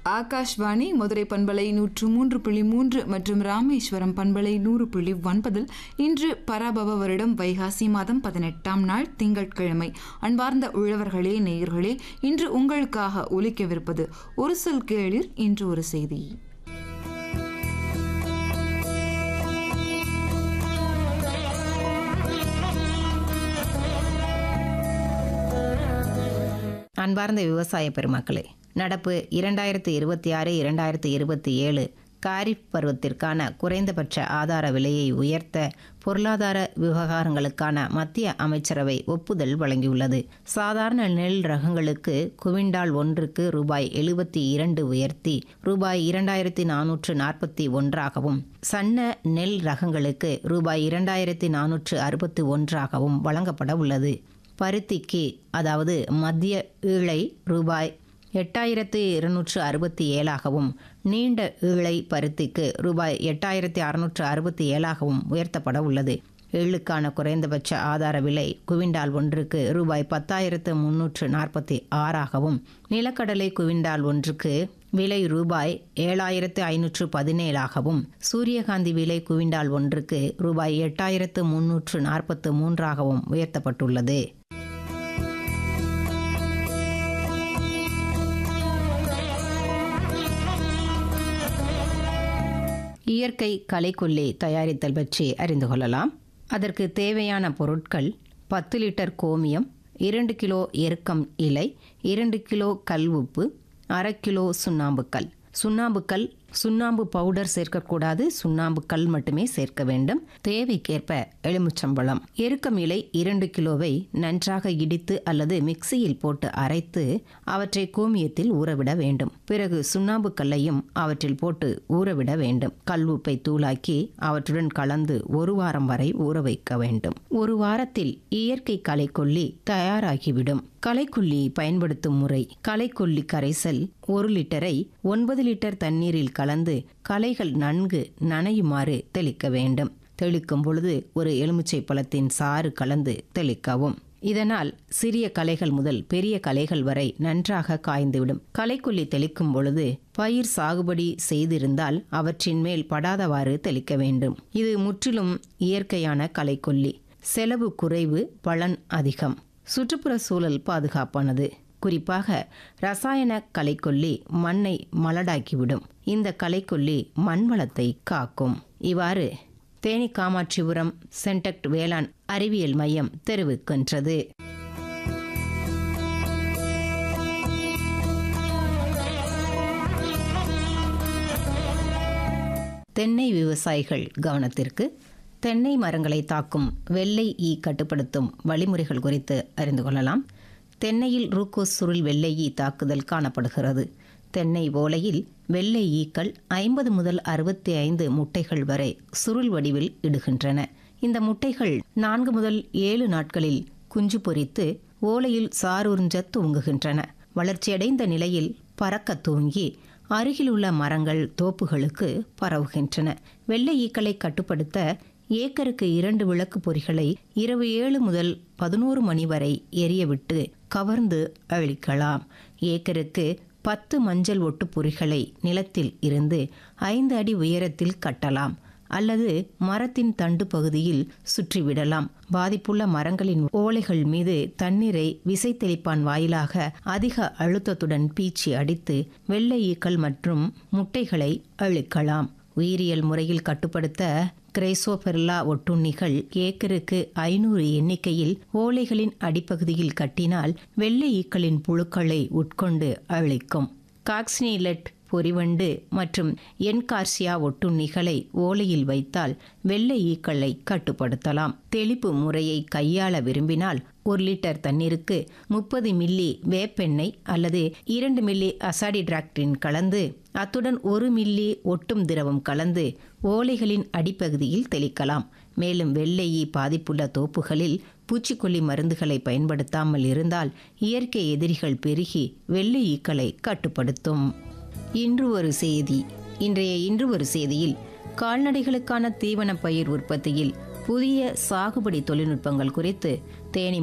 ஆகாஷ்வாணி மதுரை பண்பலை நூற்று மூன்று புள்ளி மூன்று மற்றும் ராமேஸ்வரம் பண்பலை நூறு புள்ளி ஒன்பதில் இன்று பராபவ வருடம் வைகாசி மாதம் பதினெட்டாம் நாள் திங்கட்கிழமை அன்பார்ந்த உழவர்களே நேயர்களே இன்று உங்களுக்காக ஒலிக்கவிருப்பது ஒரு சொல் கேளிர் இன்று ஒரு செய்தி அன்பார்ந்த விவசாய பெருமக்களே நடப்பு இரண்டாயிரத்து இருபத்தி ஆறு இரண்டாயிரத்து இருபத்தி ஏழு காரிஃப் பருவத்திற்கான குறைந்தபட்ச ஆதார விலையை உயர்த்த பொருளாதார விவகாரங்களுக்கான மத்திய அமைச்சரவை ஒப்புதல் வழங்கியுள்ளது சாதாரண நெல் ரகங்களுக்கு குவிண்டால் ஒன்றுக்கு ரூபாய் எழுபத்தி இரண்டு உயர்த்தி ரூபாய் இரண்டாயிரத்தி நானூற்று நாற்பத்தி ஒன்றாகவும் சன்ன நெல் ரகங்களுக்கு ரூபாய் இரண்டாயிரத்தி நானூற்று அறுபத்தி ஒன்றாகவும் வழங்கப்பட உள்ளது பருத்திக்கு அதாவது மத்திய ஈழை ரூபாய் எட்டாயிரத்து இருநூற்று அறுபத்தி ஏழாகவும் நீண்ட ஈழை பருத்திக்கு ரூபாய் எட்டாயிரத்தி அறுநூற்று அறுபத்தி ஏழாகவும் உயர்த்தப்பட உள்ளது எள்ளுக்கான குறைந்தபட்ச ஆதார விலை குவிண்டால் ஒன்றுக்கு ரூபாய் பத்தாயிரத்து முன்னூற்று நாற்பத்தி ஆறாகவும் நிலக்கடலை குவிண்டால் ஒன்றுக்கு விலை ரூபாய் ஏழாயிரத்து ஐநூற்று பதினேழாகவும் சூரியகாந்தி விலை குவிண்டால் ஒன்றுக்கு ரூபாய் எட்டாயிரத்து முன்னூற்று நாற்பத்து மூன்றாகவும் உயர்த்தப்பட்டுள்ளது இயற்கை களைக்கொல்லி தயாரித்தல் பற்றி அறிந்து கொள்ளலாம் அதற்கு தேவையான பொருட்கள் பத்து லிட்டர் கோமியம் இரண்டு கிலோ எருக்கம் இலை இரண்டு கிலோ கல் உப்பு அரை கிலோ சுண்ணாம்புக்கல் சுண்ணாம்புக்கல் சுண்ணாம்பு பவுடர் சேர்க்கக்கூடாது சுண்ணாம்பு கல் மட்டுமே சேர்க்க வேண்டும் தேவைக்கேற்ப எலுமிச்சம்பழம் எருக்கம் இலை இரண்டு கிலோவை நன்றாக இடித்து அல்லது மிக்சியில் போட்டு அரைத்து அவற்றை கோமியத்தில் ஊறவிட வேண்டும் பிறகு சுண்ணாம்பு கல்லையும் அவற்றில் போட்டு ஊறவிட வேண்டும் கல் உப்பை தூளாக்கி அவற்றுடன் கலந்து ஒரு வாரம் வரை ஊற வைக்க வேண்டும் ஒரு வாரத்தில் இயற்கை களைக்கொல்லி தயாராகிவிடும் களைக்கொல்லி பயன்படுத்தும் முறை களைக்கொல்லி கரைசல் ஒரு லிட்டரை ஒன்பது லிட்டர் தண்ணீரில் கலந்து களைகள் நன்கு நனையுமாறு தெளிக்க வேண்டும் தெளிக்கும் பொழுது ஒரு எலுமிச்சை பழத்தின் சாறு கலந்து தெளிக்கவும் இதனால் சிறிய களைகள் முதல் பெரிய களைகள் வரை நன்றாக காய்ந்துவிடும் களைக்கொல்லி தெளிக்கும் பொழுது பயிர் சாகுபடி செய்திருந்தால் அவற்றின் மேல் படாதவாறு தெளிக்க வேண்டும் இது முற்றிலும் இயற்கையான களைக்கொல்லி செலவு குறைவு பலன் அதிகம் சுற்றுப்புற சூழல் பாதுகாப்பானது குறிப்பாக ரசாயன களைக்கொல்லி மண்ணை மலடாக்கிவிடும் இந்த களைக்கொல்லி மண் வளத்தை காக்கும் இவ்வாறு தேனி காமாட்சிபுரம் சென்டக்ட் வேளாண் அறிவியல் மையம் தெரிவிக்கின்றது தென்னை விவசாயிகள் கவனத்திற்கு தென்னை மரங்களை தாக்கும் வெள்ளை ஈ கட்டுப்படுத்தும் வழிமுறைகள் குறித்து அறிந்து கொள்ளலாம் தென்னையில் ரூக்கோஸ் சுருள் வெள்ளை ஈ தாக்குதல் காணப்படுகிறது தென்னை ஓலையில் வெள்ளை ஈக்கள் ஐம்பது முதல் அறுபத்தி ஐந்து முட்டைகள் வரை சுருள் வடிவில் இடுகின்றன இந்த முட்டைகள் நான்கு முதல் ஏழு நாட்களில் குஞ்சு பொரித்து ஓலையில் சாரூர்ஞ்ச தூங்குகின்றன வளர்ச்சியடைந்த நிலையில் பறக்க தூங்கி அருகிலுள்ள மரங்கள் தோப்புகளுக்கு பரவுகின்றன வெள்ளை ஈக்களை கட்டுப்படுத்த ஏக்கருக்கு இரண்டு விளக்கு பொறிகளை இரவு ஏழு முதல் பதினோரு மணி வரை எரியவிட்டு கவர்ந்து அழிக்கலாம் ஏக்கருக்கு பத்து மஞ்சள் ஒட்டு பொறிகளை நிலத்தில் இருந்து ஐந்து அடி உயரத்தில் கட்டலாம் அல்லது மரத்தின் தண்டு பகுதியில் சுற்றிவிடலாம் பாதிப்புள்ள மரங்களின் ஓலைகள் மீது தண்ணீரை விசை தெளிப்பான் வாயிலாக அதிக அழுத்தத்துடன் பீச்சி அடித்து வெள்ளை ஈக்கள் மற்றும் முட்டைகளை அழிக்கலாம் உயிரியல் முறையில் கட்டுப்படுத்த கிரைசோபெர்லா ஒட்டுண்ணிகள் ஏக்கருக்கு ஐநூறு எண்ணிக்கையில் ஓலைகளின் அடிப்பகுதியில் கட்டினால் வெள்ளை ஈக்களின் புழுக்களை உட்கொண்டு அழிக்கும் காக்ஸ்னிலெட் பொறிவண்டு மற்றும் என்கார்சியா ஒட்டுண்ணிகளை ஓலையில் வைத்தால் வெள்ளை ஈக்களை கட்டுப்படுத்தலாம் தெளிப்பு முறையை கையாள விரும்பினால் ஒரு லிட்டர் தண்ணீருக்கு முப்பது மில்லி வேப்பெண்ணெய் அல்லது இரண்டு மில்லி அசாடிட்ராக்டின் கலந்து அத்துடன் ஒரு மில்லி ஒட்டும் திரவம் கலந்து ஓலைகளின் அடிப்பகுதியில் தெளிக்கலாம் மேலும் வெள்ளையி பாதிப்புள்ள தோப்புகளில் பூச்சிக்கொல்லி மருந்துகளை பயன்படுத்தாமல் இருந்தால் இயற்கை எதிரிகள் பெருகி வெள்ளை ஈக்களை கட்டுப்படுத்தும் இன்று ஒரு செய்தி இன்றைய இன்று ஒரு செய்தியில் கால்நடைகளுக்கான தீவன பயிர் உற்பத்தியில் புதிய சாகுபடி தொழில்நுட்பங்கள் குறித்து தேனி